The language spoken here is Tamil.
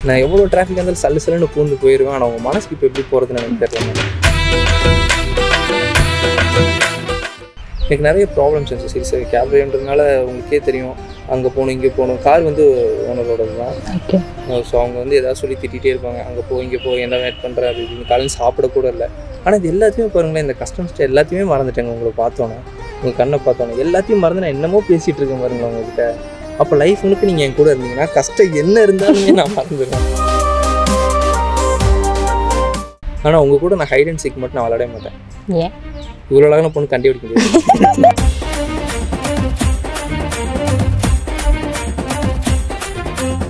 நான் எவ்வளோ டிராஃபிக் இருந்தாலும் சல்லு சல்லுன்னு பூந்து போயிடுவேன் ஆனால் உங்கள் மனசுக்கு இப்போ எப்படி போகிறதுன்னு எனக்கு தெரியல எனக்கு நிறைய ப்ராப்ளம்ஸ் இருந்துச்சு சரி சரி கேப் டிரைவர்ன்றதுனால உங்களுக்கே தெரியும் அங்கே போகணும் இங்கே போகணும் கார் வந்து ஓனரோடது தான் ஓகே ஸோ அவங்க வந்து ஏதாவது சொல்லி திட்டிகிட்டே இருப்பாங்க அங்கே போ இங்கே போ என்ன வெயிட் பண்ணுற அது இதுன்னு காலையில் சாப்பிட கூட இல்லை ஆனால் இது எல்லாத்தையுமே பாருங்களேன் இந்த கஸ்டமர்ஸ்ட்டு எல்லாத்தையுமே மறந்துட்டேங்க உங்களை பார்த்தோன்னே உங்கள் கண்ணை பார்த்தோன்னே எல்லாத்தையும் மறந்து நான் என்னமோ பேசிகிட்டு இருக்கேன் பாருங்களேன் உங்ககிட்ட அப்போ லைஃப் முழுக்க நீங்கள் என் கூட இருந்தீங்கன்னா கஷ்டம் என்ன இருந்தாலுமே நான் மறந்துடுவேன் ஆனால் உங்கள் கூட நான் ஹைட் அண்ட் சீக் மட்டும் நான் விளையாட மாட்டேன் ஏன் இவ்வளோ அழகான பொண்ணு கண்டுபிடிக்க முடியாது